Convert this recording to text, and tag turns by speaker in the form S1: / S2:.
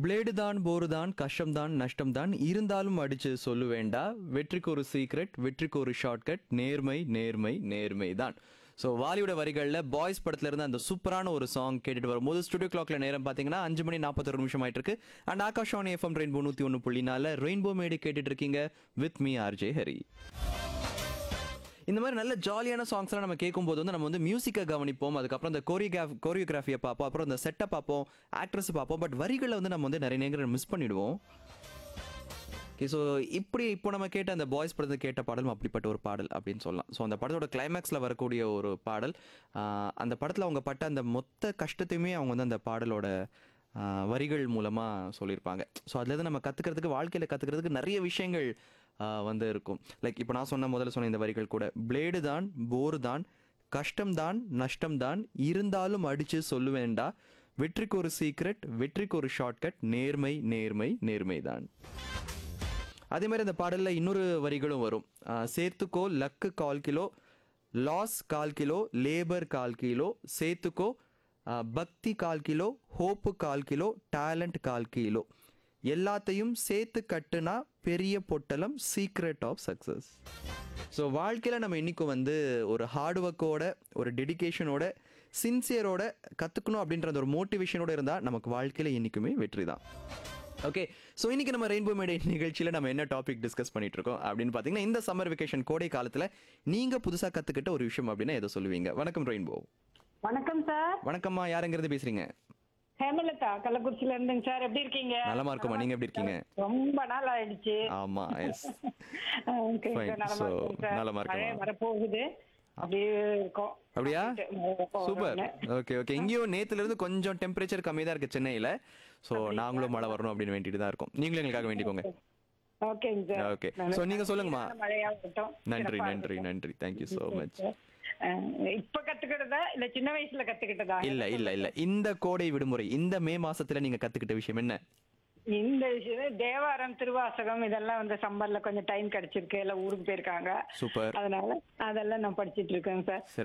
S1: Blade தான் bore தான் கஷ்டம் தான் நஷ்டம் தான் இருந்தாலும் அடிச்சு சொல்லு வேண்டா வெற்றிக்கு ஒரு சீக்ரெட் வெற்றிக்கு ஒரு ஷார்ட்கட் நேர்மை நேர்மை நேர்மை தான் ஸோ வாலிவுட வரிகளில் பாய்ஸ் படத்துல இருந்து அந்த சூப்பரான ஒரு சாங் கேட்டுட்டு வரும்போது ஸ்டுடியோ கிளாக்ல நேரம் பார்த்தீங்கன்னா அஞ்சு மணி நாற்பத்தொரு நிமிஷம் ஆயிட்டு இருக்கு அண்ட் ஆகாஷவாணி எஃப்எம் ரெயின்போ நூற்றி ஒன்று புள்ளி நாலு ரெயின்போ மேடி கேட்டுட்டு இருக்கீங்க வித் மீ ஆர்ஜே ஹரி இந்த மாதிரி நல்ல ஜாலியான சாங்ஸ்லாம் நம்ம கேட்கும்போது வந்து நம்ம வந்து மியூசிக்கை கவனிப்போம் அதுக்கப்புறம் இந்த கோரியோகிராஃப் கோரியோகிராஃபியை பார்ப்போம் அப்புறம் இந்த செட்டை பார்ப்போம் ஆக்ட்ரஸ் பார்ப்போம் பட் வரிகளை வந்து நம்ம வந்து நிறைய நேரம் மிஸ் பண்ணிடுவோம் ஓகே ஸோ இப்படி இப்போ நம்ம கேட்ட அந்த பாய்ஸ் படத்தை கேட்ட பாடலும் அப்படிப்பட்ட ஒரு பாடல் அப்படின்னு சொல்லலாம் ஸோ அந்த படத்தோட கிளைமேக்ஸில் வரக்கூடிய ஒரு பாடல் ஆஹ் அந்த படத்தில் அவங்க பட்ட அந்த மொத்த கஷ்டத்தையுமே அவங்க வந்து அந்த பாடலோட ஆஹ் வரிகள் மூலமாக சொல்லியிருப்பாங்க ஸோ அதுலேருந்து நம்ம கற்றுக்கிறதுக்கு வாழ்க்கையில் கற்றுக்கிறதுக்கு நிறைய விஷயங்கள் ஆஹ் வந்து இருக்கும் லைக் இப்போ நான் சொன்ன முதல்ல சொன்ன இந்த வரிகள் கூட பிளேடு தான் போர் தான் கஷ்டம்தான் நஷ்டம்தான் இருந்தாலும் அடித்து சொல்லுவேண்டா வெற்றிக்கு ஒரு சீக்ரெட் வெற்றிக்கு ஒரு ஷார்ட்கட் நேர்மை நேர்மை நேர்மை தான் அதே மாதிரி அந்த பாடல்ல இன்னொரு வரிகளும் வரும் ஆஹ் சேர்த்துக்கோ லக்கு கால் கிலோ லாஸ் கால் கிலோ லேபர் கால் கிலோ சேர்த்துக்கோ ஆஹ் பக்தி கால் கிலோ ஹோப்பு கால் கிலோ டேலண்ட் கால் கிலோ எல்லாத்தையும் சேர்த்து கட்டுனா பெரிய பொட்டலம் சீக்ரெட் ஆஃப் சக்ஸஸ் ஸோ வாழ்க்கையில் நம்ம இன்னைக்கும் வந்து ஒரு ஹார்ட் ஒர்க்கோட ஒரு டெடிகேஷனோட சின்சியரோட கற்றுக்கணும் அப்படின்ற அந்த ஒரு மோட்டிவேஷனோட இருந்தால் நமக்கு வாழ்க்கையில் என்றைக்குமே வெற்றி தான் ஓகே ஸோ இன்னைக்கு நம்ம ரெயின்போ மேடை நிகழ்ச்சியில் நம்ம என்ன டாபிக் டிஸ்கஸ் பண்ணிட்டு இருக்கோம் அப்படின்னு பார்த்தீங்கன்னா இந்த சம்மர் வெக்கேஷன் கோடை காலத்தில் நீங்கள் புதுசாக கற்றுக்கிட்ட ஒரு விஷயம் அப்படின்னா எதை சொல்லுவீங்க வணக்கம் ரெயின்போ
S2: வணக்கம் சார்
S1: வணக்கம்மா யாருங்கிறது பேசுறீங்க
S2: ஹேமலதா கள்ளக்குறிச்சியில இருந்துங்க சார் எப்படி இருக்கீங்க
S1: நலமா இருக்கோமா நீங்க எப்படி இருக்கீங்க
S2: ரொம்ப நாள் ஆயிடுச்சு
S1: ஆமா எஸ்
S2: Okay,
S1: Fine.
S2: sir, நலமா
S1: So,
S2: இருக்கேன் sir.
S1: நலமா இருக்கேன்,
S2: மழை
S1: ma'am.
S2: வரப்போகுது அப்படியே இருக்கும்
S1: அப்படியா
S2: மழை போகுது.
S1: சூப்பர் ஓகே ஓகே இங்கேயும் நேத்துல இருந்து கொஞ்சம் டெம்பரேச்சர் கம்மியாக தான் இருக்கு சென்னையில ஸோ நாங்களும் மழை வரணும் அப்படின்னு வேண்டிட்டு தான் இருக்கோம் நீங்களும் எங்களுக்காக வேண்டிக்கோங்க
S2: ஓகேங்க சார்
S1: Okay. So, நீங்க சொல்லுங்கம்மா.
S2: மழையா இருக்கட்டும்
S1: நன்றி
S2: சிறப்பா
S1: நன்றி
S2: இருக்கட்டும்.
S1: நன்றி தேங்க்யூ ஸோ மச்
S2: அஹ், இப்ப கத்துக்கிட்டதா இல்ல சின்ன வயசுல கத்துக்கிட்டதா
S1: இல்ல இல்ல இல்ல இந்த கோடை விடுமுறை இந்த மே மாசத்துல நீங்க கத்துக்கிட்ட விஷயம் என்ன
S2: இந்த விஷயம் தேவாரம் திருவாசகம் இதெல்லாம் வந்து சம்மர்ல கொஞ்சம் டைம் கிடைச்சிருக்கு எல்லாம் ஊருக்கு போயிருக்காங்க
S1: சூப்பர்
S2: அதனால அதெல்லாம் நான் படிச்சிட்டு இருக்கேங்க சார்